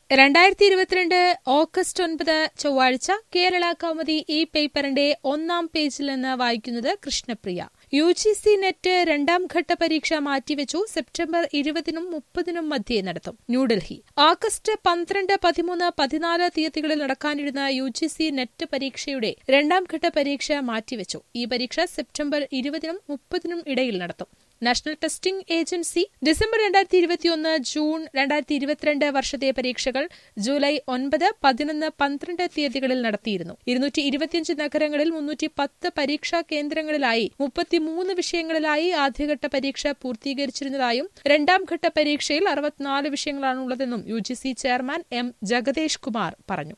രണ്ടായിരത്തി ഇരുപത്തിരണ്ട് ഓഗസ്റ്റ് ഒൻപത് ചൊവ്വാഴ്ച കേരള കൗമുദി ഈ പേപ്പറിന്റെ ഒന്നാം പേജിൽ നിന്ന് വായിക്കുന്നത് Krishnapriya U G C NET രണ്ടാം ഘട്ട പരീക്ഷ മാറ്റിവെച്ചു സെപ്റ്റംബർ ഇരുപതിനും മുപ്പതിനും മധ്യേ നടത്തും ന്യൂഡൽഹി ആഗസ്റ്റ് പന്ത്രണ്ട് പതിമൂന്ന് പതിനാല് തീയതികളിൽ നടക്കാനിരുന്ന യു ജി സി നെറ്റ് പരീക്ഷയുടെ രണ്ടാം ഘട്ട പരീക്ഷ മാറ്റിവെച്ചു ഈ പരീക്ഷ സെപ്റ്റംബർ ഇരുപതിനും മുപ്പതിനും ഇടയിൽ നടത്തും നാഷണൽ ടെസ്റ്റിംഗ് ഏജൻസി ഡിസംബർ രണ്ടായിരത്തി ഇരുപത്തിയൊന്ന് ജൂൺ രണ്ടായിരത്തി ഇരുപത്തിരണ്ട് വർഷത്തെ പരീക്ഷകൾ ജൂലൈ ഒൻപത് പതിനൊന്ന് പന്ത്രണ്ട് തീയതികളിൽ നടത്തിയിരുന്നു ഇരുന്നൂറ്റി ഇരുപത്തിയഞ്ച് നഗരങ്ങളിൽ മുന്നൂറ്റി പത്ത് പരീക്ഷാ കേന്ദ്രങ്ങളിലായി മുപ്പത്തിമൂന്ന് വിഷയങ്ങളിലായി ആദ്യഘട്ട പരീക്ഷ പൂർത്തീകരിച്ചിരുന്നതായും രണ്ടാം ഘട്ട പരീക്ഷയിൽ അറുപത്തിനാല് വിഷയങ്ങളാണുള്ളതെന്നും U G C chairman M Jagadesh Kumar പറഞ്ഞു